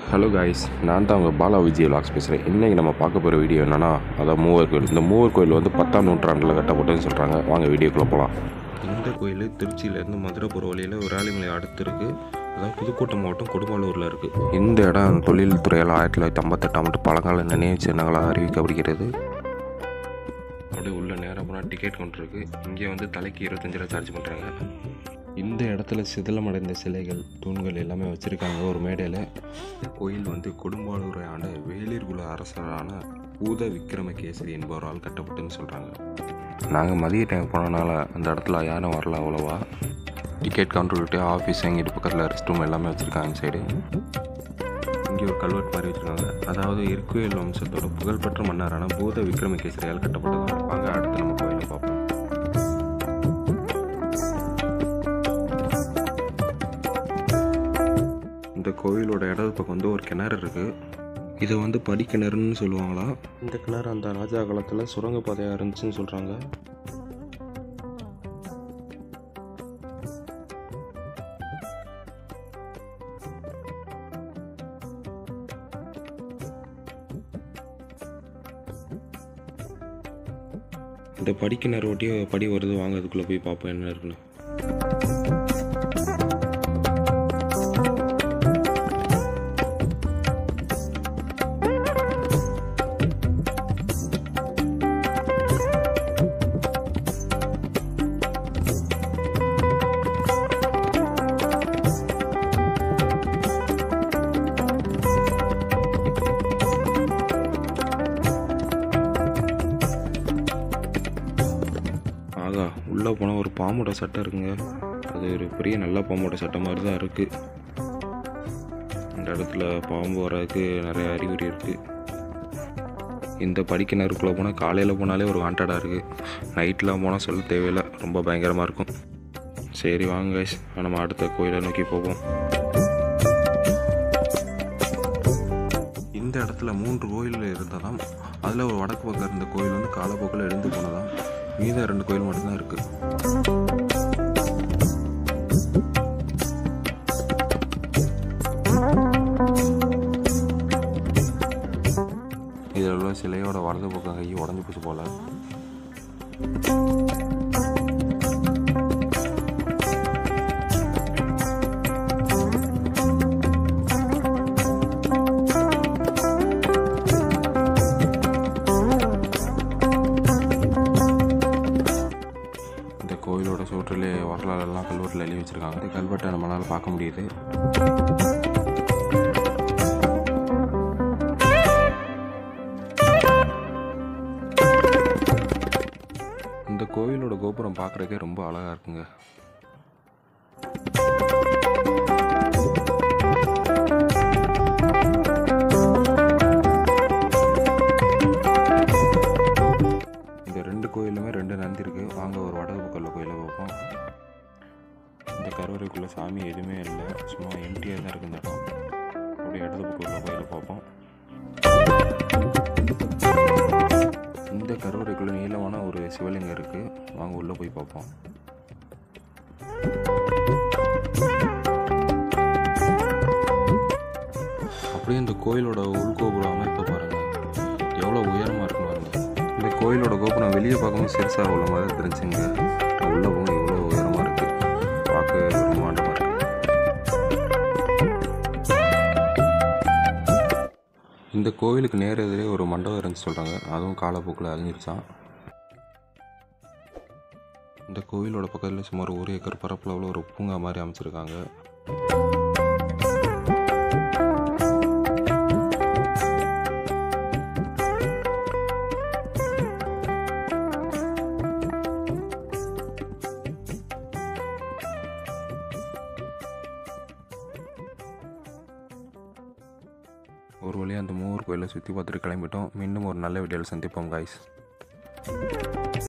Hello guys நான் தான் உங்கள் பாலா விஜய் விலாக்ஸ் பேசுகிறேன் இன்றைக்கி நம்ம பார்க்க போகிற வீடியோ என்னென்னா அதான் மூவர் கோயில் இந்த மூவர் கோயில் வந்து பத்தாம் நூற்றாண்டில் கட்டப்பட்டதுன்னு சொல்கிறாங்க வாங்க வீடியோக்குள்ளே போகலாம் இந்த கோயில் திருச்சியிலேருந்து மதுரை போகிற வழியில் விராலிமலை அடுத்து இருக்குது அதான் புதுக்கோட்டை மாவட்டம் கொடுமாலூரில் இருக்குது இந்த இடம் தொழில் துறையால் ஆயிரத்தி தொள்ளாயிரத்தி ஐம்பத்தெட்டாம் ஆண்டு பழங்கால நினைவு சின்னங்களாக அறிவிக்கப்படுகிறது அப்படியே உள்ள நேராக போனால் டிக்கெட் கவுண்டர் இருக்குது இங்கே வந்து தலைக்கு இருபத்தஞ்சு ரூபா சார்ஜ் பண்ணுறாங்க இந்த இடத்துல சிதிலமடைந்த சிலைகள் தூண்கள் எல்லாமே வச்சுருக்காங்க ஒரு மேடையில் கோயில் வந்து கொடும்பாளூரை ஆண்ட வேளிர் குல அரசரான பூத விக்ரமகேசரி என்பவரால் கட்டப்பட்டுன்னு சொல்கிறாங்க நாங்கள் மதிய டைம் போனனால அந்த இடத்துல யாரும் வரல அவ்வளோவா டிக்கெட் கவுண்டர் விட்டு ஆஃபீஸ் எங்கிட்டு பக்கத்தில் ரெஸ்ட் ரூம் எல்லாமே வச்சுருக்காங்க சைடு இங்கே ஒரு கல்வெட்டு மாதிரி வச்சுருக்காங்க அதாவது இருக்குவேல் வம்சத்தோட புகழ்பெற்ற மன்னரான பூத விக்ரமகேசரியால் கட்டப்பட்டதாக வாங்க அடுத்து நம்ம கோயிலை பார்ப்போம் இந்த கோயிலோட இடது பக்கம் வந்து ஒரு கிணறு இருக்குது இதை வந்து படிக்கிணறுன்னு சொல்லுவாங்களாம் இந்த கிணறு அந்த ராஜா காலத்தில் சுரங்கப்பாதையாக இருந்துச்சுன்னு சொல்கிறாங்க இந்த படிக்கிணறு ஒட்டியே படி வருது வாங்க அதுக்குள்ளே போய் பார்ப்போம் என்ன இருக்குன்னு ஆகா உள்ளே போனால் ஒரு பாம்போட சட்டை இருக்குங்க அது ஒரு பெரிய நல்ல பாம்போட சட்டை மாதிரி தான் இருக்குது இந்த இடத்துல பாம்பு வர்றதுக்கு நிறைய அறிகுறி இருக்குது இந்த படிக்கிணறுக்குள்ளே போனால் காலையில் போனாலே ஒரு வாண்டடாக இருக்குது நைட்லாம் போனால் சொல்ல தேவையில்லை ரொம்ப பயங்கரமாக இருக்கும் சரி வாங்க guys. நம்ம அடுத்த கோயிலை நோக்கி போவோம் இந்த இடத்துல மூன்று கோயில் இருந்ததாம் அதில் ஒரு வடக்கு பக்கம் இருந்த கோயில் வந்து காலப்போக்கில் எழுந்து போனதாம் மீதம் ரெண்டு கோயில் மட்டும்தான் இருக்குது இதில் உள்ள சிலையோட வலது பக்கம் கை உடஞ்சி போச்சு போல இந்த கோயிலோட சுவற்றிலே வரலாறு எல்லாம் கல்வெட்டில் எழுதி வச்சிருக்காங்க இந்த கல்வெட்டை நம்மளால் பார்க்க முடியுது இந்த கோயிலோட கோபுரம் பார்க்குறதுக்கே ரொம்ப அழகாக இருக்குங்க இந்த ரெண்டு கோயிலுமே ரெண்டு நந்தி இருக்கு வாங்க ஒரு வடகு பக்கத்தில் கோயிலை பார்ப்போம் இந்த கருவறைக்குள்ள சாமி எதுவுமே இல்லை சும்மா எம்டியாக தான் இருக்கு இந்த இடம் அப்படியே இடது பக்கம் உள்ள கோயிலை பார்ப்போம் இந்த கருவறைக்குள்ள நீளமான ஒரு சிவலிங்கம் இருக்கு வாங்க உள்ள போய் பார்ப்போம் அப்படியே இந்த கோயிலோட உள்கோபுர அமைப்பை பாருங்க எவ்வளோ உயரமாக இருக்கு பாருங்க இந்த கோயிலோட கோபுரம் வெளியே பார்க்கும்போது சிறுசாக உள்ள மாதிரி தெரிஞ்சுங்க உள்ள போக எவ்வளோ உயரமாக இருக்கு பார்க்க பிரம்மாண்டமாக இருக்கு இந்த கோயிலுக்கு நேர எதிரே ஒரு மண்டபம் இருந்துச்சு சொல்கிறாங்க அதுவும் காலப்போக்கில் அழிஞ்சிருச்சான் இந்த கோயிலோட பக்கத்தில் சுமார் ஒரு ஏக்கர் பரப்பளவில் ஒரு பூங்கா மாதிரி அமைச்சிருக்காங்க ஒரு வழியாக அந்த மூவர் கோயிலை சுற்றி பார்த்துட்டு கிளம்பிட்டோம் மீண்டும் ஒரு நல்ல வீடியோவில் சந்திப்போம் காய்ஸ்